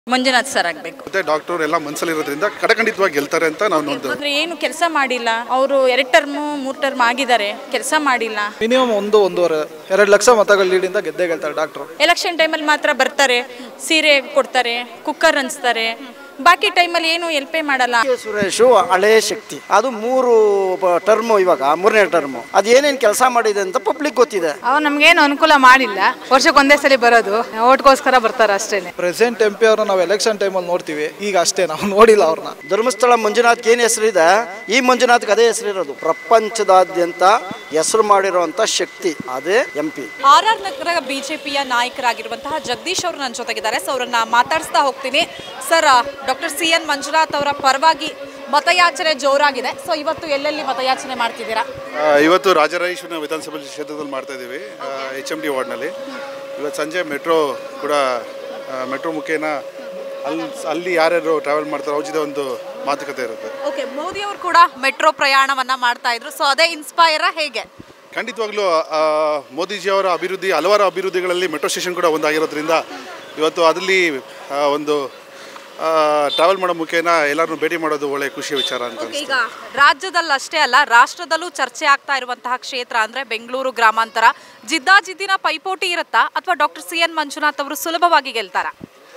Manjunath sir ಆಗಬೇಕು ಮತ್ತೆ doctor ಎಲ್ಲ ಮನಸ್ಸಲ್ಲಿರೋದ್ರಿಂದ ಕಡಖಂಡಿತವಾಗಿ ಗೆಲ್ತಾರೆ ಅಂತ ನಾನು ಒಂದು ಅಂದ್ರೆ ಏನು ಕೆಲಸ ಮಾಡಿಲ್ಲ ಅವರು ಎರಡು ಟರ್ಮು ಮೂರು ಟರ್ಮ್ ಆಗಿದ್ದಾರೆ ಕೆಲಸ ಮಾಡಿಲ್ಲ ಮಿನಿಮಮ್ ಒಂದು ಒಂದೂವರೆ ಎರಡು ಲಕ್ಷ ಮತಗಳ ಲೀಡಿಂದ ಗೆದ್ದೇ ಗೆಲ್ತಾರೆ ಡಾಕ್ಟ್ರು ಎಲೆಕ್ಷನ್ ಟೈಮಲ್ಲಿ ಮಾತ್ರ ಬರ್ತಾರೆ ಸೀರೆ ಕೊಡ್ತಾರೆ ಕುಕ್ಕರ್ ಅನ್ಸ್ತಾರೆ ಬಾಕಿ ಟೈಮಲ್ಲಿ ಏನು ಎಲ್ಪೇ ಮಾಡಲ್ಲ ಕೆ. ಸುರೇಶು ಹಳೆಯ ಶಕ್ತಿ ಅದು ಮೂರು ಟರ್ಮು ಇವಾಗ ಮೂರನೇ ಟರ್ಮು ಅದು ಏನೇನು ಕೆಲಸ ಮಾಡಿದೆ ಅಂತ ಪಬ್ಲಿಕ್ ಗೊತ್ತಿದೆ ಅವ್ರು ನಮ್ಗೇನು ಅನುಕೂಲ ಮಾಡಿಲ್ಲ ವರ್ಷಕ್ಕೆ ಒಂದೇ ಸಲ ಬರೋದು ಓಟ್ಗೋಸ್ಕರ ಬರ್ತಾರೆ ಅಷ್ಟೇನೆ ಪ್ರೆಸೆಂಟ್ ಎಂ ಪಿ ಅವ್ರನ್ನ ನಾವು ಎಲೆಕ್ಷನ್ ಟೈಮಲ್ಲಿ ನೋಡ್ತೀವಿ ಈಗ ಅಷ್ಟೇ ನಾವು ನೋಡಿಲ್ಲ ಅವ್ರನ್ನ ಧರ್ಮಸ್ಥಳ ಮಂಜುನಾಥ್ಗೆ ಏನು ಹೆಸರಿದೆ ಈ ಮಂಜುನಾಥ್ಗೆ ಅದೇ ಹೆಸರಿರೋದು ಪ್ರಪಂಚದಾದ್ಯಂತ ಹೆಸರು ಮಾಡಿರುವಂಥ ಶಕ್ತಿ ಅದೇ M P R R Nagar ಬಿಜೆಪಿಯ ನಾಯಕರಾಗಿರುವಂತಹ ಜಗದೀಶ್ ಅವರು ನನ್ನ ಜೊತೆಗಿದ್ದಾರೆ ಸೊ ಅವರನ್ನ ಮಾತಾಡಿಸ್ತಾ ಹೋಗ್ತೀನಿ sir doctor C N Manjunath ಅವರ ಪರವಾಗಿ ಮತಯಾಚನೆ ಜೋರಾಗಿದೆ ಸೊ ಇವತ್ತು ಎಲ್ಲೆಲ್ಲಿ ಮತಯಾಚನೆ ಮಾಡ್ತಿದ್ದೀರಾ ಆ, ಇವತ್ತು ರಾಜರಾಜೇಶ್ವರ ವಿಧಾನಸಭಾ ಕ್ಷೇತ್ರದಲ್ಲಿ ಮಾಡ್ತಾ ಇದ್ದೀವಿ ಎಚ್ ಎಮ್ ಡಿ ವಾರ್ಡ್ನಲ್ಲಿ ಇವತ್ತು ಸಂಜೆ ಮೆಟ್ರೋ ಕೂಡ ಮೆಟ್ರೋ ಮುಖೇನ ಅಲ್ಲಿ ಅಲ್ಲಿ ಯಾರ್ಯಾರು ಟ್ರಾವೆಲ್ ಮಾಡ್ತಾರೆ ಅವ್ರ ಜೊತೆ ಒಂದು ಮಾತುಕತೆ ಇರುತ್ತೆ ಓಕೆ ಮೋದಿ ಅವರು ಕೂಡ ಮೆಟ್ರೋ ಪ್ರಯಾಣವನ್ನ ಮಾಡ್ತಾ ಇದ್ರು ಸೊ ಅದೇ ಇನ್ಸ್ಪೈರ ಹೇಗೆ ಖಂಡಿತವಾಗ್ಲೂ ಆ, ಮೋದಿಜಿಯವರ ಅಭಿವೃದ್ಧಿ ಹಲವಾರು ಅಭಿವೃದ್ಧಿಗಳಲ್ಲಿ ಮೆಟ್ರೋ ಸ್ಟೇಷನ್ ಕೂಡ ಒಂದಾಗಿರೋದ್ರಿಂದ ಇವತ್ತು ಅದರಲ್ಲಿ ಆ, ಒಂದು ಟ್ರಾವೆಲ್ ಮಾಡೋ ಮುಖೇನ ಎಲ್ಲರನ್ನೂ ಭೇಟಿ ಮಾಡೋದು ಒಳ್ಳೆ ಖುಷಿಯ ವಿಚಾರ ಅಂತ ಓಕೆ ಅನ್ಸುತ್ತೆ ಈಗ ರಾಜ್ಯದಲ್ಲಿ ಅಷ್ಟೇ ಅಲ್ಲ ರಾಷ್ಟ್ರದಲ್ಲೂ ಚರ್ಚೆ ಆಗ್ತಾ ಇರುವಂತಹ ಕ್ಷೇತ್ರ ಅಂದ್ರೆ ಬೆಂಗಳೂರು ಗ್ರಾಮಾಂತರ ಜಿದ್ದಾಜಿದ್ದಿನ ಪೈಪೋಟಿ ಇರುತ್ತಾ ಅಥವಾ ಡಾಕ್ಟರ್ ಸಿ ಎನ್ ಮಂಜುನಾಥ್ ಅವರು ಸುಲಭವಾಗಿ ಗೆಲ್ತಾರಾ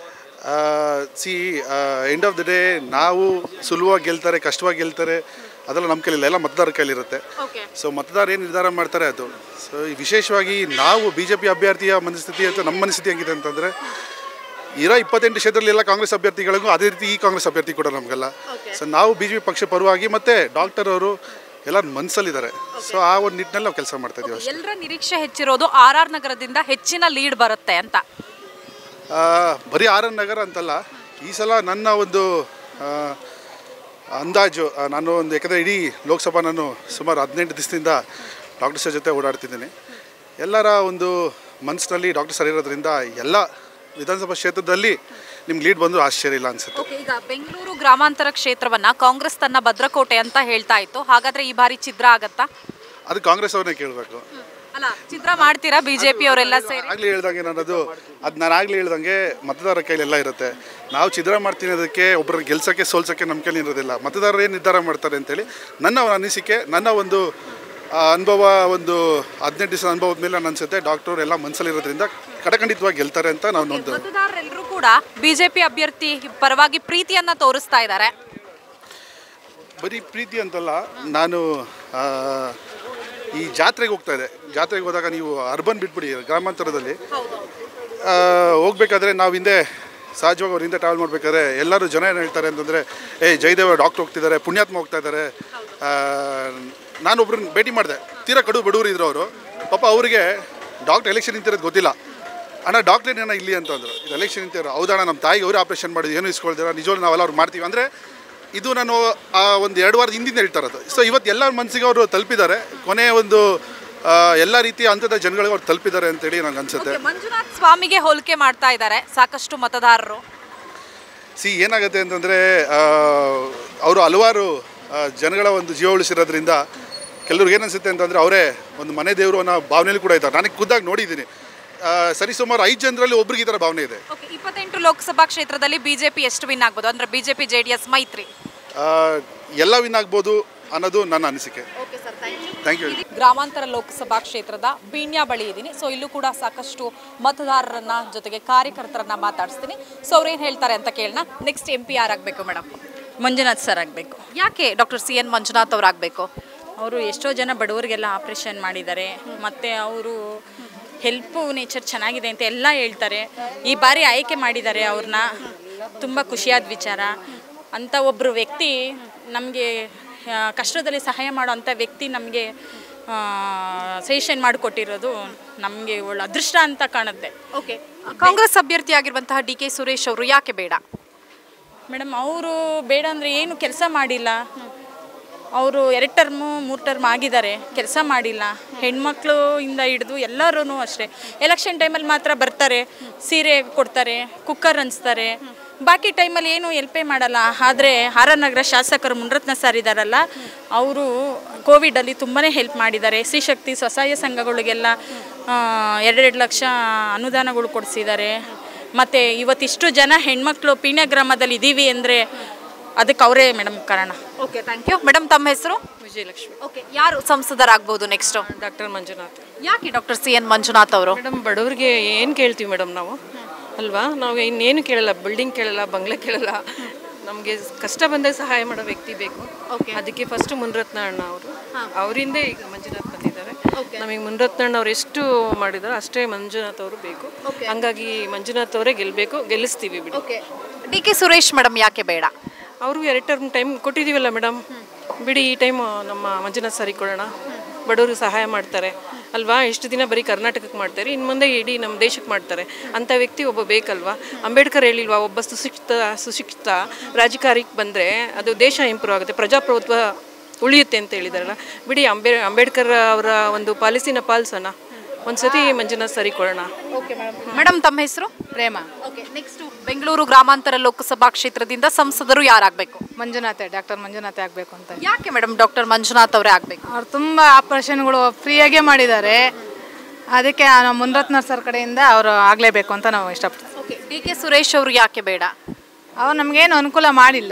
see end of the day ನಾವು ಸುಲಭವಾಗಿ ಗೆಲ್ತಾರೆ ಕಷ್ಟವಾಗಿ ಗೆಲ್ತಾರೆ ಅದೆಲ್ಲ ನಮ್ಮ ಕೈಲಿಲ್ಲ ಎಲ್ಲ ಮತದಾರರ ಕೈಲಿರುತ್ತೆ ಓಕೆ ಸೊ ಮತದಾರ ಏನು ನಿರ್ಧಾರ ಮಾಡ್ತಾರೆ ಅದು ಸೊ ವಿಶೇಷವಾಗಿ ನಾವು ಬಿ ಜೆ ಪಿ ಅಭ್ಯರ್ಥಿಯ ಮನಸ್ಥಿತಿ ಅಂತ ನಮ್ಮ ಮನಸ್ಥಿತಿ ಹೆಂಗಿದೆ ಅಂತಂದರೆ ಇರೋ ಇಪ್ಪತ್ತೆಂಟು ಕ್ಷೇತ್ರದಲ್ಲಿ ಎಲ್ಲ ಕಾಂಗ್ರೆಸ್ ಅಭ್ಯರ್ಥಿಗಳಿಗೂ ಅದೇ ರೀತಿ ಈ ಕಾಂಗ್ರೆಸ್ ಅಭ್ಯರ್ಥಿ ಕೂಡ ನಮಗೆಲ್ಲ ಸೊ ನಾವು ಬಿ ಜೆ ಪಿ ಪಕ್ಷ ಪರವಾಗಿ ಮತ್ತು ಡಾಕ್ಟರ್ ಅವರು ಎಲ್ಲ ಮನಸ್ಸಲ್ಲಿದ್ದಾರೆ ಸೊ ಆ ಒಂದು ನಿಟ್ಟಿನಲ್ಲಿ ನಾವು ಕೆಲಸ ಮಾಡ್ತಾ ಇದ್ದೀವಿ ಅಷ್ಟೇ ಎಲ್ಲರ ನಿರೀಕ್ಷೆ ಹೆಚ್ಚಿರೋದು ಆರ್ ಆರ್ ನಗರದಿಂದ ಹೆಚ್ಚಿನ ಲೀಡ್ ಬರುತ್ತೆ ಅಂತ ಆ, ಬರೀ ಆರ್ ಎನ್ ನಗರ ಅಂತಲ್ಲ ಈ ಸಲ ನನ್ನ ಒಂದು ಆ, ಅಂದಾಜು ಆ, ನಾನು ಒಂದು ಯಾಕಂದರೆ ಇಡೀ ಲೋಕಸಭಾ ನಾನು ಸುಮಾರು ಹದಿನೆಂಟು ದಿವಸದಿಂದ ಡಾಕ್ಟರ್ ಸರ್ ಜೊತೆ ಓಡಾಡ್ತಿದ್ದೀನಿ ಎಲ್ಲರ ಒಂದು ಮನಸ್ಸಿನಲ್ಲಿ ಡಾಕ್ಟರ್ ಸರ್ ಇರೋದ್ರಿಂದ ಎಲ್ಲ ವಿಧಾನಸಭಾ ಕ್ಷೇತ್ರದಲ್ಲಿ ನಿಮ್ಗೆ ಲೀಡ್ ಬಂದರೂ ಆಶ್ಚರ್ಯ ಇಲ್ಲ ಅನ್ಸುತ್ತೆ ಓಕೆ ಈಗ ಬೆಂಗಳೂರು ಗ್ರಾಮಾಂತರ ಕ್ಷೇತ್ರವನ್ನ ಕಾಂಗ್ರೆಸ್ ತನ್ನ ಭದ್ರಕೋಟೆ ಅಂತ ಹೇಳ್ತಾ ಇತ್ತು ಹಾಗಾದ್ರೆ ಈ ಬಾರಿ ಛಿದ್ರ ಆಗತ್ತಾ ಅದು ಕಾಂಗ್ರೆಸ್ ಅವ್ರನ್ನೇ ಕೇಳಬೇಕು ಅಲ್ಲ ಛಿದ್ರ ಮಾಡ್ತೀರಾ ಬಿಜೆಪಿ ಅವರೆಲ್ಲ ಸೇರಿ ಆಗಲೇ ಹೇಳ್ದಂಗೆ ನಾನು ಅದು ಅದು ನಾನು ಆಗಲೇ ಹೇಳ್ದಂಗೆ ಮತದಾರರ ಕೈಲೆಲ್ಲ ಇರುತ್ತೆ ನಾವು ಛಿದ್ರ ಮಾಡ್ತೀನಿ ಅದಕ್ಕೆ ಒಬ್ಬರ ಗೆಲ್ಸೋಕ್ಕೆ ಸೋಲ್ಸೋಕ್ಕೆ ನಮ್ಮ ಕೈಲಿ ಇರೋದಿಲ್ಲ ಮತದಾರರು ಏನು ನಿರ್ಧಾರ ಮಾಡ್ತಾರೆ ಅಂತೇಳಿ ನನ್ನ ಒಂದು ಅನಿಸಿಕೆ ನನ್ನ ಒಂದು ಆ, ಅನುಭವ ಒಂದು ಹದಿನೆಂಟು ದಿವಸ ಅನುಭವದ ಮೇಲೆ ನಾನು ಅನಿಸುತ್ತೆ ಡಾಕ್ಟರ್ ಎಲ್ಲ ಮನಸ್ಸಲ್ಲಿರೋದ್ರಿಂದ ಕಡಖಂಡಿತವಾಗಿ ಗೆಲ್ತಾರೆ ಅಂತ ನಾನು ಒಂದು ಮತದಾರರೆಲ್ಲರೂ ಕೂಡ ಬಿಜೆಪಿ ಅಭ್ಯರ್ಥಿ ಪರವಾಗಿ ಪ್ರೀತಿಯನ್ನ ತೋರಿಸ್ತಾ ಇದ್ದಾರೆ ಬರೀ ಪ್ರೀತಿ ಅಂತಲ್ಲ ನಾನು ಆ, ಈ ಜಾತ್ರೆಗೆ ಹೋಗ್ತಾ ಇದೆ ಜಾತ್ರೆಗೆ ಹೋದಾಗ ನೀವು ಅರ್ಬನ್ ಬಿಟ್ಬಿಡಿ ಗ್ರಾಮಾಂತರದಲ್ಲಿ ಆ, ಹೋಗ್ಬೇಕಾದ್ರೆ ನಾವು ಹಿಂದೆ ಸಹಜವಾಗಿ ಅವ್ರ ಹಿಂದೆ ಟ್ರಾವೆಲ್ ಮಾಡಬೇಕಾದ್ರೆ ಎಲ್ಲರೂ ಜನ ಏನು ಹೇಳ್ತಾರೆ ಅಂತಂದರೆ ಏ ಜಯದೇವ ಡಾಕ್ಟ್ರ್ ಹೋಗ್ತಿದ್ದಾರೆ ಪುಣ್ಯಾತ್ಮ ಹೋಗ್ತಾ ಇದ್ದಾರೆ ಆ, ನಾನೊಬ್ರನ್ನ ಭೇಟಿ ಮಾಡಿದೆ ತೀರಾ ಕಡು ಬಡವರು ಇದ್ರು ಅವರು ಪಾಪ ಅವರಿಗೆ ಡಾಕ್ಟ್ರ್ ಎಲೆಕ್ಷನ್ ನಿಂತಿರೋದು ಗೊತ್ತಿಲ್ಲ ಅಣ್ಣ ಡಾಕ್ಟ್ರ್ ಏನಣ್ಣ ಇಲ್ಲಿ ಅಂತಂದ್ರು ಇದು ಎಲೆಕ್ಷನ್ ನಿಂತಿರೋ ಹೌದಣ್ಣ ನಮ್ಮ ತಾಯಿಗೆ ಅವರೇ ಆಪ್ರೇಷನ್ ಮಾಡಿದ್ರು ಏನು ಇಸ್ಕೊಳ್ತೀರ ನಿಜವಾಗ್ಲೂ ನಾವೆಲ್ಲ ಅವ್ರು ಮಾಡ್ತೀವಿ ಅಂದರೆ ಇದು ನಾನು ಆ ಒಂದು ಎರಡು ವಾರದ ಹಿಂದಿಂದ ಹೇಳ್ತಾ ಇರೋದು ಸೊ ಇವತ್ತು ಎಲ್ಲ ಮನಸ್ಸಿಗೆ ಅವರು ತಲುಪಿದ್ದಾರೆ ಕೊನೆಯ ಒಂದು ಆ, ಎಲ್ಲ ರೀತಿಯ ಹಂತದ ಜನಗಳಿಗೆ ಅವ್ರು ತಲುಪಿದ್ದಾರೆ ಅಂತೇಳಿ ನಂಗೆ ಅನ್ಸುತ್ತೆ ಮಂಜುನಾಥ್ ಸ್ವಾಮಿಗೆ ಹೋಲಿಕೆ ಮಾಡ್ತಾ ಇದ್ದಾರೆ ಸಾಕಷ್ಟು ಮತದಾರರು ಸಿ ಏನಾಗುತ್ತೆ ಅಂತಂದರೆ ಅವರು ಹಲವಾರು ಆ, ಜನಗಳ ಒಂದು ಜೀವ ಉಳಿಸಿರೋದ್ರಿಂದ ಕೆಲವ್ರಿಗೆ ಏನು ಅನಿಸುತ್ತೆ ಅಂತಂದರೆ ಅವರೇ ಒಂದು ಮನೆ ದೇವರು ಅನ್ನೋ ಭಾವನೆಯಲ್ಲಿ ಕೂಡ ಇದ್ದಾರೆ ನನಗೆ ಖುದ್ದಾಗಿ ನೋಡಿದ್ದೀನಿ ಆ, ಸರಿಸುಮಾರು ಐದು ಜನರಲ್ಲಿ ಒಬ್ರಿಗೆ ಈ ಥರ ಭಾವನೆ ಇದೆ ಓಕೆ ಇಪ್ಪತ್ತೆಂಟು ಲೋಕಸಭಾ ಕ್ಷೇತ್ರದಲ್ಲಿ ಬಿಜೆಪಿ ಎಷ್ಟು ವಿನ್ ಆಗ್ಬೋದು ಅಂದ್ರೆ ಬಿಜೆಪಿ ಜೆಡಿಎಸ್ ಮೈತ್ರಿ ಆ, ಎಲ್ಲ ವಿನ್ ಆಗ್ಬೋದು ಅನ್ನೋದು ನನ್ನ ಅನಿಸಿಕೆ okay sir thank you thank you ಗ್ರಾಮಾಂತರ ಲೋಕಸಭಾ ಕ್ಷೇತ್ರದ ಬೀಣ್ಯ ಬಳಿ ಇದ್ದೀನಿ ಸೊ ಇಲ್ಲೂ ಕೂಡ ಸಾಕಷ್ಟು ಮತದಾರರನ್ನ ಜೊತೆಗೆ ಕಾರ್ಯಕರ್ತರನ್ನ ಮಾತಾಡಿಸ್ತೀನಿ ಸೊ ಅವ್ರೇನು ಹೇಳ್ತಾರೆ ಅಂತ ಕೇಳೋಣ ನೆಕ್ಸ್ಟ್ ಎಂ ಪಿ ಯಾರಾಗಬೇಕು ಮೇಡಮ್ ಮಂಜುನಾಥ್ ಸರ್ ಆಗಬೇಕು ಯಾಕೆ ಡಾಕ್ಟರ್ ಸಿ ಎನ್ ಮಂಜುನಾಥ್ ಅವರಾಗಬೇಕು ಅವರು ಎಷ್ಟೋ ಜನ ಬಡವರಿಗೆಲ್ಲ ಆಪ್ರೇಷನ್ ಮಾಡಿದ್ದಾರೆ ಮತ್ತು ಅವರು ಹೆಲ್ಪು ನೇಚರ್ ಚೆನ್ನಾಗಿದೆ ಅಂತ ಎಲ್ಲ ಹೇಳ್ತಾರೆ ಈ ಬಾರಿ ಆಯ್ಕೆ ಮಾಡಿದ್ದಾರೆ ಅವ್ರನ್ನ ತುಂಬ ಖುಷಿಯಾದ ವಿಚಾರ ಅಂಥ ಒಬ್ಬರು ವ್ಯಕ್ತಿ ನಮಗೆ ಕಷ್ಟದಲ್ಲಿ ಸಹಾಯ ಮಾಡೋವಂಥ ವ್ಯಕ್ತಿ ನಮಗೆ ಸಜೆಷನ್ ಮಾಡಿಕೊಟ್ಟಿರೋದು ನಮಗೆ ಒಳ್ಳೆ ಅದೃಷ್ಟ ಅಂತ ಕಾಣುತ್ತೆ ಓಕೆ ಕಾಂಗ್ರೆಸ್ ಅಭ್ಯರ್ಥಿ ಆಗಿರುವಂತಹ ಡಿ ಕೆ ಸುರೇಶ್ ಅವರು ಯಾಕೆ ಬೇಡ ಮೇಡಮ್ ಅವರು ಬೇಡ ಅಂದರೆ ಏನು ಕೆಲಸ ಮಾಡಿಲ್ಲ ಅವರು ಎರಡು ಟರ್ಮು ಮೂರು ಟರ್ಮ್ ಆಗಿದ್ದಾರೆ ಕೆಲಸ ಮಾಡಿಲ್ಲ ಹೆಣ್ಮಕ್ಳು ಇಂದ ಹಿಡಿದು ಎಲ್ಲರೂ ಅಷ್ಟೇ ಎಲೆಕ್ಷನ್ ಟೈಮಲ್ಲಿ ಮಾತ್ರ ಬರ್ತಾರೆ ಸೀರೆ ಕೊಡ್ತಾರೆ ಕುಕ್ಕರ್ ಅನ್ಸ್ತಾರೆ ಬಾಕಿ ಟೈಮಲ್ಲಿ ಏನು ಎಲ್ಪೇ ಮಾಡಲ್ಲ ಆದರೆ ಆರ್ ಆರ್ ನಗರ ಶಾಸಕರು ಮುನ್ರತ್ನ ಸರ್ ಇದ್ದಾರಲ್ಲ ಅವರು ಕೋವಿಡಲ್ಲಿ ತುಂಬಾ ಹೆಲ್ಪ್ ಮಾಡಿದ್ದಾರೆ ಶ್ರೀ ಶಕ್ತಿ ಸ್ವಸಹಾಯ ಸಂಘಗಳಿಗೆಲ್ಲ ಎರಡೆರಡು ಲಕ್ಷ ಅನುದಾನಗಳು ಕೊಡಿಸಿದ್ದಾರೆ ಮತ್ತು ಇವತ್ತಿಷ್ಟು ಜನ ಹೆಣ್ಮಕ್ಳು ಪೀಣ್ಯ ಗ್ರಾಮದಲ್ಲಿ ಇದ್ದೀವಿ ಅಂದರೆ ಅದಕ್ಕೆ ಅವರೇ ಮೇಡಮ್ ಕಾರಣ ಓಕೆ ಥ್ಯಾಂಕ್ ಯು ಮೇಡಮ್ ತಮ್ಮ ಹೆಸರು ವಿಜಯಲಕ್ಷ್ಮಿ ಓಕೆ ಯಾರು ಸಂಸದರಾಗ್ಬೋದು ನೆಕ್ಸ್ಟ್ ಡಾಕ್ಟರ್ ಮಂಜುನಾಥ್ ಯಾಕೆ ಡಾಕ್ಟರ್ ಸಿ ಎನ್ ಮಂಜುನಾಥ್ ಅವರು ಮೇಡಮ್ ಬಡವರಿಗೆ ಏನು ಕೇಳ್ತೀವಿ ಮೇಡಮ್ ನಾವು ಅಲ್ವಾ ನಾವು ಇನ್ನೇನು ಕೇಳಲ್ಲ ಬಿಲ್ಡಿಂಗ್ ಕೇಳಲ್ಲ ಬಂಗ್ಲೆ ಕೇಳಲ್ಲ ನಮಗೆ ಕಷ್ಟ ಬಂದಾಗ ಸಹಾಯ ಮಾಡೋ ವ್ಯಕ್ತಿ ಬೇಕು ಅದಕ್ಕೆ ಫಸ್ಟ್ ಮುನ್ರತ್ನ ಅಣ್ಣ ಅವರು ಅವರಿಂದ ಈಗ ಮಂಜುನಾಥ್ ಬಂದಿದ್ದಾರೆ ನಮಗೆ ಮುನ್ರತ್ನ ಅಣ್ಣ ಅವ್ರು ಎಷ್ಟು ಮಾಡಿದಾರೋ ಅಷ್ಟೇ ಮಂಜುನಾಥ್ ಅವರು ಬೇಕು ಹಂಗಾಗಿ ಮಂಜುನಾಥ್ ಅವರೇ ಗೆಲ್ಲಬೇಕು ಗೆಲ್ಲಿಸ್ತೀವಿ ಬಿಡಿ ಡಿ ಕೆ ಸುರೇಶ್ ಮೇಡಮ್ ಯಾಕೆ ಬೇಡ ಅವರು ಎರಡು ಟರ್ಮ್ ಟೈಮ್ ಕೊಟ್ಟಿದ್ದೀವಲ್ಲ ಮೇಡಮ್ ಬಿಡಿ ಈ ಟೈಮ್ ನಮ್ಮ ಮಂಜುನಾಥ್ ಸರಿ ಕೊಡೋಣ ಬಡವರು ಸಹಾಯ ಮಾಡ್ತಾರೆ ಅಲ್ವಾ ಎಷ್ಟು ದಿನ ಬರೀ ಕರ್ನಾಟಕಕ್ಕೆ ಮಾಡ್ತಾರೆ ಇನ್ನು ಮುಂದೆ ಇಡೀ ನಮ್ಮ ದೇಶಕ್ಕೆ ಮಾಡ್ತಾರೆ ಅಂಥ ವ್ಯಕ್ತಿ ಒಬ್ಬ ಬೇಕಲ್ವಾ ಅಂಬೇಡ್ಕರ್ ಹೇಳಿಲ್ವಾ ಒಬ್ಬ ಸುಶಿಕ್ಷಿತ ಸುಶಿಕ್ಷಿತ ರಾಜಕಾರಿಕ್ಕೆ ಬಂದರೆ ಅದು ದೇಶ ಇಂಪ್ರೂವ್ ಆಗುತ್ತೆ ಪ್ರಜಾಪ್ರಭುತ್ವ ಉಳಿಯುತ್ತೆ ಅಂತ ಹೇಳಿದಾರಲ್ಲ ಬಿಡಿ ಅಂಬೇ ಅಂಬೇಡ್ಕರ್ ಅವರ ಒಂದು ಪಾಲಿಸಿನ ಪಾಲಿಸೋಣ ಒಂದ್ಸತಿ ಮಂಜುನಾಥ್ ಸರಿ ಕೊಡೋಣ ಮೇಡಮ್ ತಮ್ಮ ಹೆಸರು ಪ್ರೇಮ ಓಕೆ ನೆಕ್ಸ್ಟ್ ಬೆಂಗಳೂರು ಗ್ರಾಮಾಂತರ ಲೋಕಸಭಾ ಕ್ಷೇತ್ರದಿಂದ ಸಂಸದರು ಯಾರಾಗಬೇಕು ಮಂಜುನಾಥೆ ಡಾಕ್ಟರ್ ಮಂಜುನಾಥೆ ಆಗಬೇಕು ಅಂತ ಯಾಕೆ ಮೇಡಮ್ ಡಾಕ್ಟರ್ ಮಂಜುನಾಥ್ ಅವರೇ ಆಗಬೇಕು ಅವ್ರು ತುಂಬ ಆಪರೇಷನ್ಗಳು ಫ್ರೀಯಾಗೇ ಮಾಡಿದ್ದಾರೆ ಅದಕ್ಕೆ ನಾವು ಮುನ್ರತ್ನ ಸರ್ ಕಡೆಯಿಂದ ಅವರು ಆಗಲೇಬೇಕು ಅಂತ ನಾವು ಇಷ್ಟಪಡ್ತೀವಿ ಓಕೆ ಡಿ ಕೆ ಸುರೇಶ್ ಅವರು ಯಾಕೆ ಬೇಡ ಅವ್ರು ನಮಗೇನು ಅನುಕೂಲ ಮಾಡಿಲ್ಲ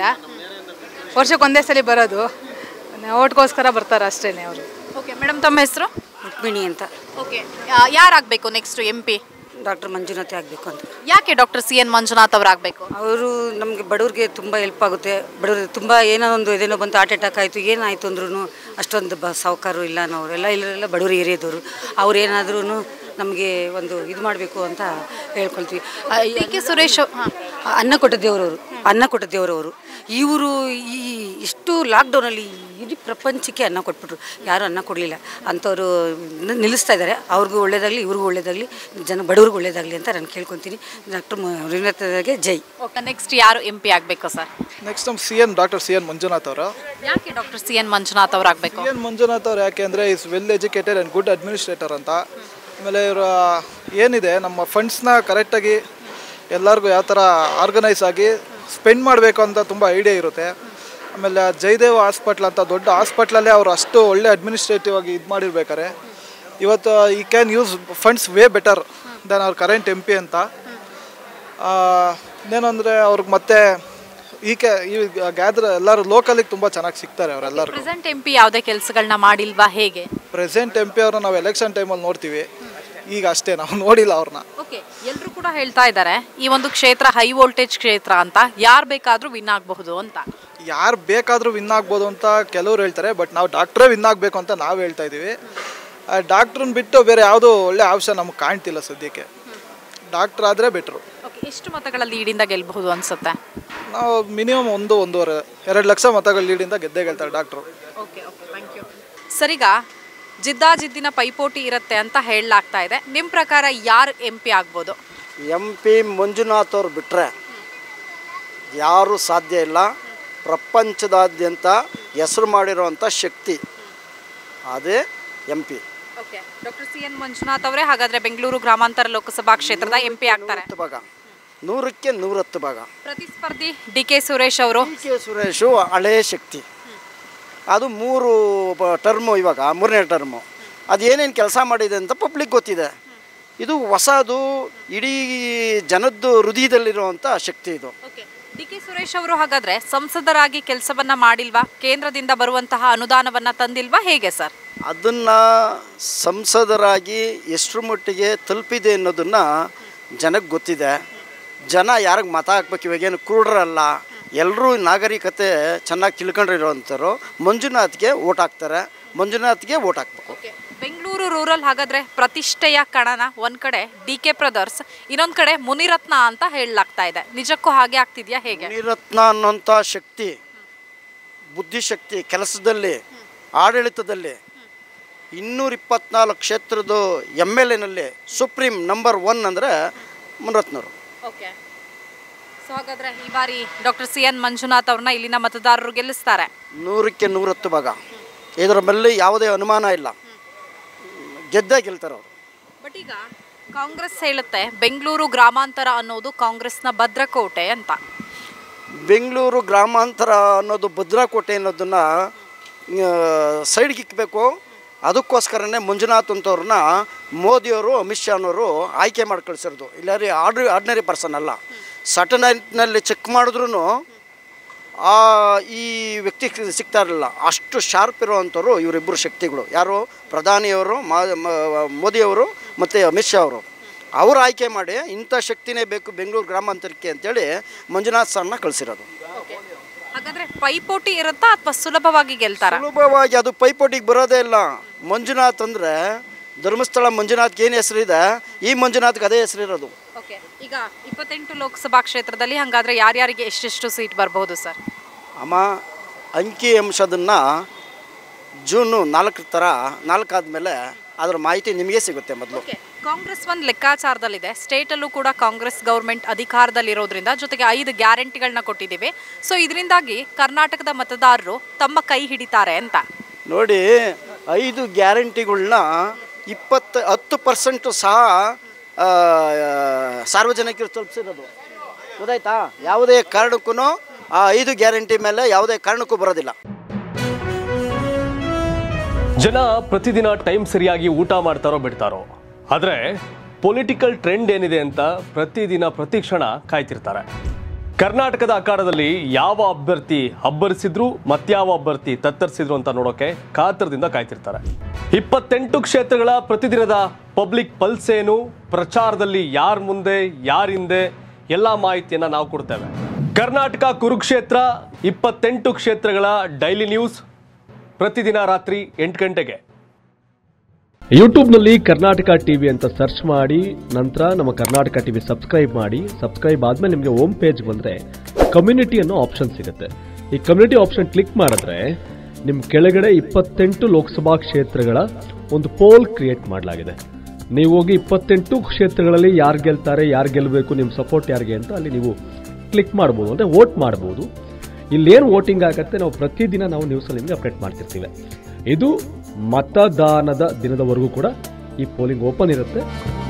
ವರ್ಷಕ್ಕೆ ಒಂದೇ ಸಲ ಬರೋದು ಓಟ್ಗೋಸ್ಕರ ಬರ್ತಾರೆ ಅಷ್ಟೇ ಅವರು ಓಕೆ ಮೇಡಮ್ ತಮ್ಮ ಹೆಸರು ರುಕ್ಮಿಣಿ ಅಂತ ಓಕೆ ಯಾರಾಗಬೇಕು next M P doctor Manjunath ಆಗಬೇಕು ಅಂತ ಯಾಕೆ ಡಾಕ್ಟರ್ ಸಿ ಎನ್ ಮಂಜುನಾಥ್ ಅವರಾಗಬೇಕು ಅವರು ನಮಗೆ ಬಡವ್ರಿಗೆ ತುಂಬ ಹೆಲ್ಪ್ ಆಗುತ್ತೆ ಬಡವ್ರಿಗೆ ತುಂಬ ಏನೋ ಒಂದು ಇದೇನೋ ಬಂತು ಹಾರ್ಟ್ ಅಟ್ಯಾಕ್ ಆಯಿತು ಏನಾಯಿತು ಅಂದ್ರೂ ಅಷ್ಟೊಂದು ಬ ಸಾವುಕಾರು ಇಲ್ಲ ನಾವರೆಲ್ಲ ಇಲ್ಲರೆಲ್ಲ ಬಡವರು ಏರಿಯಾದವರು ಅವ್ರು ಏನಾದ್ರೂ ನಮಗೆ ಒಂದು ಇದು ಮಾಡಬೇಕು ಅಂತ ಹೇಳ್ಕೊಳ್ತೀವಿ ಆ, ಈ ಡಿ ಕೆ ಸುರೇಶ್ ಹಾಂ ಅನ್ನ ಕೊಟ್ಟ ದೇವರವರು ಅನ್ನ ಕೊಟ್ಟ ದೇವರವರು ಇವರು ಈ ಇಷ್ಟು ಲಾಕ್ಡೌನಲ್ಲಿ ಇಡೀ ಪ್ರಪಂಚಕ್ಕೆ ಅನ್ನ ಕೊಟ್ಬಿಟ್ರು ಯಾರೂ ಅನ್ನ ಕೊಡಲಿಲ್ಲ ಅಂಥವ್ರು ನ- ನಿಲ್ಲಿಸ್ತಾ ಇದ್ದಾರೆ ಅವ್ರಿಗೂ ಒಳ್ಳೇದಾಗಲಿ ಇವ್ರಿಗೂ ಒಳ್ಳೇದಾಗಲಿ ಜನ ಬಡವ್ರಿಗೂ ಒಳ್ಳೇದಾಗಲಿ ಅಂತ ನಾನು ಕೇಳ್ಕೊತೀನಿ ಡಾಕ್ಟರ್ ರಿನತಗೆ ಜೈ ಓಕೆ ನೆಕ್ಸ್ಟ್ ಯಾರು ಎಂ ಪಿ ಆಗಬೇಕು ಸರ್ ನೆಕ್ಸ್ಟ್ ನಮ್ಮ C N doctor C N Manjunath ಅವರು ಯಾಕೆ ಡಾಕ್ಟರ್ ಸಿ ಎನ್ ಮಂಜುನಾಥ್ ಅವರಾಗಬೇಕು ಸಿ ಎನ್ ಮಂಜುನಾಥ್ ಅವ್ರು ಯಾಕೆ ಅಂದರೆ is well educated and good administrator ಅಂತ ಆಮೇಲೆ ಇವರು ಏನಿದೆ ನಮ್ಮ ಫಂಡ್ಸ್ನ ಕರೆಕ್ಟಾಗಿ ಎಲ್ಲರಿಗೂ ಯಾವ ಥರ ಆರ್ಗನೈಸ್ ಆಗಿ ಸ್ಪೆಂಡ್ ಮಾಡಬೇಕು ಅಂತ ತುಂಬ ಐಡಿಯಾ ಇರುತ್ತೆ ಆಮೇಲೆ ಜಯದೇವ ಹಾಸ್ಪಿಟ್ಲ್ ಅಂತ ದೊಡ್ಡ ಹಾಸ್ಪಿಟ್ಲಲ್ಲೇ ಅವರು ಅಷ್ಟು ಒಳ್ಳೆ ಅಡ್ಮಿನಿಸ್ಟ್ರೇಟಿವ್ ಆಗಿ ಇದು ಮಾಡಿರ್ಬೇಕಾರೆ ಇವತ್ತು ಈ can use funds way better than ಅವ್ರ ಕರೆಂಟ್ ಎಂ ಪಿ ಅಂತ ಇನ್ನೇನು ಅಂದರೆ ಅವ್ರಿಗೆ ಮತ್ತೆ ಈಕೆ ಈ ಗ್ಯಾದ್ರ ಎಲ್ಲರೂ ಲೋಕಲಿಗೆ ತುಂಬ ಚೆನ್ನಾಗಿ ಸಿಗ್ತಾರೆ ಅವರೆಲ್ಲರಿಗೂ ಪ್ರೆಸೆಂಟ್ ಎಂ ಪಿ ಯಾವುದೇ ಕೆಲಸಗಳನ್ನ ಮಾಡಿಲ್ವಾ ಹೇಗೆ ಪ್ರೆಸೆಂಟ್ ಎಂ ಪಿ ಅವ್ರನ್ನ ನಾವು ಎಲೆಕ್ಷನ್ ಟೈಮಲ್ಲಿ ನೋಡ್ತೀವಿ ಈಗ ಅಷ್ಟೇ ನಾವು ನೋಡಿಲ್ಲ ಅವ್ರನ್ನ ಓಕೆ ಎಲ್ಲರೂ ಕೂಡ ಹೇಳ್ತಾ ಇದ್ದಾರೆ ಈ ಒಂದು ಕ್ಷೇತ್ರ ಹೈ ವೋಲ್ಟೇಜ್ ಕ್ಷೇತ್ರ ಅಂತ ಯಾರು ಬೇಕಾದರೂ ವಿನ್ ಆಗಬಹುದು ಅಂತ ಯಾರು ಬೇಕಾದರೂ ವಿನ್ ಆಗ್ಬೋದು ಅಂತ ಕೆಲವ್ರು ಹೇಳ್ತಾರೆ ಬಟ್ ನಾವು ಡಾಕ್ಟ್ರೇ ವಿನ್ ಆಗಬೇಕು ಅಂತ ನಾವು ಹೇಳ್ತಾ ಇದ್ದೀವಿ ಡಾಕ್ಟ್ರನ್ನ ಬಿಟ್ಟು ಬೇರೆ ಯಾವುದೋ ಒಳ್ಳೆ ಆಪ್ಷನ್ ನಮಗೆ ಕಾಣ್ತಿಲ್ಲ ಸದ್ಯಕ್ಕೆ ಡಾಕ್ಟ್ರ್ ಆದರೆ ಬೆಟ್ರು ಓಕೆ ಎಷ್ಟು ಮತಗಳ ಲೀಡಿಂದ ಗೆಲ್ಲಬಹುದು ಅನ್ಸುತ್ತೆ ನಾವು ಮಿನಿಮಮ್ ಒಂದು ಒಂದೂವರೆ ಎರಡು ಲಕ್ಷ ಮತಗಳ ಲೀಡಿಂದ ಗೆದ್ದೇ ಗೆಲ್ತಾರೆ doctor okay okay thank you ಸರಿಗ ಜಿದ್ದಾಜಿದ್ದಿನ ಪೈಪೋಟಿ ಇರುತ್ತೆ ಅಂತ ಹೇಳಲಾಗ್ತಾ ಇದೆ ನಿಮ್ಮ ಪ್ರಕಾರ ಯಾರು ಎಂ ಪಿ ಆಗ್ಬೋದು ಎಂ ಪಿ ಮಂಜುನಾಥ್ ಅವ್ರು ಬಿಟ್ಟರೆ ಯಾರೂ ಸಾಧ್ಯ ಇಲ್ಲ ಪ್ರಪಂಚದಾದ್ಯಂತ ಹೆಸರು ಮಾಡಿರೋವಂಥ ಶಕ್ತಿ ಅದೇ M P okay doctor C N Manjunath ಅವರೇ ಹಾಗಾದ್ರೆ ಬೆಂಗಳೂರು ಗ್ರಾಮಾಂತರ ಲೋಕಸಭಾ ಕ್ಷೇತ್ರದ ಎಂ ಪಿ ಆಗ್ತಾರೆ ಹತ್ತು ಭಾಗ ನೂರಕ್ಕೆ ನೂರತ್ತು ಭಾಗ ಪ್ರತಿಸ್ಪರ್ಧಿ ಡಿ ಕೆ ಸುರೇಶ್ ಅವರು ಡಿ ಕೆ ಸುರೇಶು ಹಳೇ ಶಕ್ತಿ ಅದು ಮೂರು ಟರ್ಮು ಇವಾಗ ಮೂರನೇ ಟರ್ಮು ಅದು ಏನೇನು ಕೆಲಸ ಮಾಡಿದೆ ಅಂತ ಪಬ್ಲಿಕ್ ಗೊತ್ತಿದೆ ಇದು ಹೊಸದು ಇಡೀ ಜನದ್ದು ಹೃದಯದಲ್ಲಿರುವಂಥ ಶಕ್ತಿ ಇದು ಓಕೆ ಡಿ ಕೆ ಸುರೇಶ್ ಅವರು ಹಾಗಾದ್ರೆ ಸಂಸದರಾಗಿ ಕೆಲಸವನ್ನ ಮಾಡಿಲ್ವಾ ಕೇಂದ್ರದಿಂದ ಬರುವಂತಹ ಅನುದಾನವನ್ನ ತಂದಿಲ್ವಾ ಹೇಗೆ ಸರ್ ಅದನ್ನು ಸಂಸದರಾಗಿ ಎಷ್ಟರ ಮಟ್ಟಿಗೆ ತಲುಪಿದೆ ಅನ್ನೋದನ್ನು ಜನಕ್ಕೆ ಗೊತ್ತಿದೆ ಜನ ಯಾರಿಗೆ ಮತ ಹಾಕ್ಬೇಕು ಇವಾಗೇನು ಕುರುಡರಲ್ಲ ಎಲ್ಲರೂ ನಾಗರಿಕತೆ ಚೆನ್ನಾಗಿ ತಿಳ್ಕೊಂಡಿರೋವಂಥವ್ರು ಮಂಜುನಾಥ್ಗೆ ಓಟ್ ಹಾಕ್ತಾರೆ ಮಂಜುನಾಥ್ಗೆ ಓಟ್ ಹಾಕ್ಬೇಕು ಓಕೆ ಬೆಂಗಳೂರು ರೂರಲ್ ಹಾಗಾದ್ರೆ ಪ್ರತಿಷ್ಠೆಯ ಕಣನ ಒಂದ್ ಕಡೆ ಡಿ ಕೆ ಬ್ರದರ್ಸ್ ಇನ್ನೊಂದ್ ಕಡೆ ಮುನಿರತ್ನ ಅಂತ ಹೇಳಲಾಗ್ತಾ ಇದೆ ನಿಜಕ್ಕೂ ಹಾಗೆ ಆಗ್ತಿದ್ಯಾ ಹೇಗೆ ಮುನಿರತ್ನ ಅನ್ನೋಂಥ ಶಕ್ತಿ ಬುದ್ಧಿಶಕ್ತಿ ಕೆಲಸದಲ್ಲಿ ಆಡಳಿತದಲ್ಲಿ ಇನ್ನೂರ ಇಪ್ಪತ್ನಾಲ್ಕು ಕ್ಷೇತ್ರದ ಎಮ್ ಎಲ್ ಎನಲ್ಲಿ ಸುಪ್ರೀಂ ನಂಬರ್ ಒನ್ ಅಂದರೆ ಮುನಿರತ್ನವರು ಓಕೆ ಸೊ ಹಾಗಾದ್ರೆ ಈ ಬಾರಿ ಡಾಕ್ಟರ್ ಸಿ ಎನ್ ಮಂಜುನಾಥ್ ಅವ್ರನ್ನ ಇಲ್ಲಿನ ಮತದಾರರು ಗೆಲ್ಲಿಸ್ತಾರೆ ನೂರಕ್ಕೆ ನೂರತ್ತು ಭಾಗ ಇದರ ಮೇಲೆ ಯಾವುದೇ ಅನುಮಾನ ಇಲ್ಲ ಗೆದ್ದೇ ಗೆಲ್ತಾರೆ ಅವರು ಬಟ್ ಈಗ ಕಾಂಗ್ರೆಸ್ ಹೇಳುತ್ತೆ ಬೆಂಗಳೂರು ಗ್ರಾಮಾಂತರ ಅನ್ನೋದು ಕಾಂಗ್ರೆಸ್ನ ಭದ್ರಕೋಟೆ ಅಂತ ಬೆಂಗಳೂರು ಗ್ರಾಮಾಂತರ ಅನ್ನೋದು ಭದ್ರಾಕೋಟೆ ಅನ್ನೋದನ್ನು ಸೈಡ್ಗೆ ಇಕ್ಕಬೇಕು ಅದಕ್ಕೋಸ್ಕರನೇ ಮಂಜುನಾಥ್ ಅಂತವ್ರನ್ನ ಮೋದಿಯವರು ಅಮಿತ್ ಶಾನವರು ಆಯ್ಕೆ ಮಾಡಿ ಕಳಿಸಿರೋದು ಇಲ್ಲಾರಿ ಆರ್ಡ್ರಿ ಆರ್ಡಿನರಿ ಪರ್ಸನ್ ಅಲ್ಲ ಸಟನೈಟ್ನಲ್ಲಿ ಚೆಕ್ ಮಾಡಿದ್ರೂ ಆ ಈ ವ್ಯಕ್ತಿ ಸಿಗ್ತಾ ಇರಲಿಲ್ಲ ಅಷ್ಟು ಶಾರ್ಪ್ ಇರುವಂಥವ್ರು ಇವರಿಬ್ಬರು ಶಕ್ತಿಗಳು ಯಾರು ಪ್ರಧಾನಿಯವರು ಮಾ ಮ- ಮೋದಿಯವರು ಮತ್ತು ಅಮಿತ್ ಶಾ ಅವರು ಅವರು ಆಯ್ಕೆ ಮಾಡಿ ಇಂಥ ಶಕ್ತಿನೇ ಬೇಕು ಬೆಂಗಳೂರು ಗ್ರಾಮಾಂತರಕ್ಕೆ ಅಂತೇಳಿ ಮಂಜುನಾಥ್ ಸರ್ನ ಕಳಿಸಿರೋದು ಹಾಗಾದ್ರೆ ಪೈಪೋಟಿ ಇರುತ್ತಾ ಅಥವಾ ಸುಲಭವಾಗಿ ಗೆಲ್ತಾರ ಸುಲಭವಾಗಿ ಅದು ಪೈಪೋಟಿಗೆ ಬರೋದೇ ಇಲ್ಲ ಮಂಜುನಾಥ್ ಅಂದರೆ ಧರ್ಮಸ್ಥಳ ಮಂಜುನಾಥ್ಗೆ ಏನು ಹೆಸರಿದೆ ಈ ಮಂಜುನಾಥ್ಗೆ ಅದೇ ಹೆಸರಿರೋದು ಓಕೆ ಈಗ ಇಪ್ಪತ್ತೆಂಟು ಲೋಕಸಭಾ ಕ್ಷೇತ್ರದಲ್ಲಿ ಹಾಗಾದ್ರೆ ಯಾರ್ಯಾರಿಗೆ ಎಷ್ಟೆಷ್ಟು ಸೀಟ್ ಬರಬಹುದು ಸರ್ ಅಮ್ಮ ಅಂಕಿ ಅಂಶದನ್ನು ಜೂನು ನಾಲ್ಕರ ಥರ ನಾಲ್ಕಾದ್ಮೇಲೆ ಅದರ ಮಾಹಿತಿ ನಿಮಗೆ ಸಿಗುತ್ತೆ ಮೊದಲು ಓಕೆ ಕಾಂಗ್ರೆಸ್ ಒಂದು ಲೆಕ್ಕಾಚಾರದಲ್ಲಿದೆ ಸ್ಟೇಟಲ್ಲೂ ಕೂಡ ಕಾಂಗ್ರೆಸ್ ಗೌರ್ಮೆಂಟ್ ಅಧಿಕಾರದಲ್ಲಿರೋದ್ರಿಂದ ಜೊತೆಗೆ ಐದು ಗ್ಯಾರಂಟಿಗಳನ್ನ ಕೊಟ್ಟಿದ್ದೀವಿ ಸೊ ಇದರಿಂದಾಗಿ ಕರ್ನಾಟಕದ ಮತದಾರರು ತಮ್ಮ ಕೈ ಹಿಡಿತಾರೆ ಅಂತ ನೋಡಿ ಐದು ಗ್ಯಾರಂಟಿಗಳನ್ನ ಇಪ್ಪತ್ತು ಹತ್ತು ಪರ್ಸೆಂಟು ಸಹ ಆ, ಸಾರ್ವಜನಿಕರು ತಲುಪಿಸಿರೋದು ಗೊತ್ತಾಯ್ತಾ ಯಾವುದೇ ಕಾರಣಕ್ಕೂ ಆ ಐದು ಗ್ಯಾರಂಟಿ ಮೇಲೆ ಯಾವುದೇ ಕಾರಣಕ್ಕೂ ಬರೋದಿಲ್ಲ ಜನ ಪ್ರತಿದಿನ ಟೈಮ್ ಸರಿಯಾಗಿ ಊಟ ಮಾಡ್ತಾರೋ ಬಿಡ್ತಾರೋ ಆದರೆ ಪೊಲಿಟಿಕಲ್ ಟ್ರೆಂಡ್ ಏನಿದೆ ಅಂತ ಪ್ರತಿದಿನ ಪ್ರತಿ ಕ್ಷಣ ಕಾಯ್ತಿರ್ತಾರೆ ಕರ್ನಾಟಕದ ಅಖಾಡದಲ್ಲಿ ಯಾವ ಅಭ್ಯರ್ಥಿ ಅಬ್ಬರಿಸಿದ್ರು ಮತ್ಯಾವ ಅಭ್ಯರ್ಥಿ ತತ್ತರಿಸಿದ್ರು ಅಂತ ನೋಡೋಕೆ ಕಾತರದಿಂದ ಕಾಯ್ತಿರ್ತಾರೆ ಇಪ್ಪತ್ತೆಂಟು ಕ್ಷೇತ್ರಗಳ ಪ್ರತಿದಿನದ ಪಬ್ಲಿಕ್ ಪಲ್ಸ್ ಏನು ಪ್ರಚಾರದಲ್ಲಿ ಯಾರ ಮುಂದೆ ಯಾರ ಹಿಂದೆ ಎಲ್ಲ ಮಾಹಿತಿಯನ್ನ ನಾವು ಕೊಡ್ತೇವೆ ಕರ್ನಾಟಕ ಕುರುಕ್ಷೇತ್ರ ಇಪ್ಪತ್ತೆಂಟು ಕ್ಷೇತ್ರಗಳ ಡೈಲಿ ನ್ಯೂಸ್ ಪ್ರತಿದಿನ ರಾತ್ರಿ ಎಂಟು ಗಂಟೆಗೆ ಯೂಟ್ಯೂಬ್ನಲ್ಲಿ ಕರ್ನಾಟಕ ಟಿವಿ ಅಂತ ಸರ್ಚ್ ಮಾಡಿ ನಂತರ ನಮ್ಮ ಕರ್ನಾಟಕ ಟಿವಿ ಸಬ್ಸ್ಕ್ರೈಬ್ ಮಾಡಿ ಸಬ್ಸ್ಕ್ರೈಬ್ ಆದ್ಮೇಲೆ ನಿಮಗೆ ಹೋಮ್ ಪೇಜ್ ಬಂದರೆ ಕಮ್ಯುನಿಟಿ ಅನ್ನೋ ಆಪ್ಷನ್ ಸಿಗುತ್ತೆ ಈ ಕಮ್ಯುನಿಟಿ ಆಪ್ಷನ್ ಕ್ಲಿಕ್ ಮಾಡಿದ್ರೆ ನಿಮ್ಮ ಕೆಳಗಡೆ ಇಪ್ಪತ್ತೆಂಟು ಲೋಕಸಭಾ ಕ್ಷೇತ್ರಗಳ ಒಂದು ಪೋಲ್ ಕ್ರಿಯೇಟ್ ಮಾಡಲಾಗಿದೆ ನೀವು ಹೋಗಿ ಇಪ್ಪತ್ತೆಂಟು ಕ್ಷೇತ್ರಗಳಲ್ಲಿ ಯಾರು ಗೆಲ್ತಾರೆ ಯಾರು ಗೆಲ್ಲಬೇಕು ನಿಮ್ಮ ಸಪೋರ್ಟ್ ಯಾರಿಗೆ ಅಂತ ಅಲ್ಲಿ ನೀವು ಕ್ಲಿಕ್ ಮಾಡ್ಬೋದು ಅಂದರೆ ವೋಟ್ ಮಾಡ್ಬೋದು ಇಲ್ಲೇನು ವೋಟಿಂಗ್ ಆಗುತ್ತೆ ನಾವು ಪ್ರತಿದಿನ ನಾವು ನ್ಯೂಸಲ್ಲಿ ನಿಮಗೆ ಅಪ್ಡೇಟ್ ಮಾಡ್ತಿರ್ತೀವಿ ಇದು ಮತದಾನದ ದಿನದವರೆಗೂ ಕೂಡ ಈ ಪೋಲಿಂಗ್ ಓಪನ್ ಇರುತ್ತೆ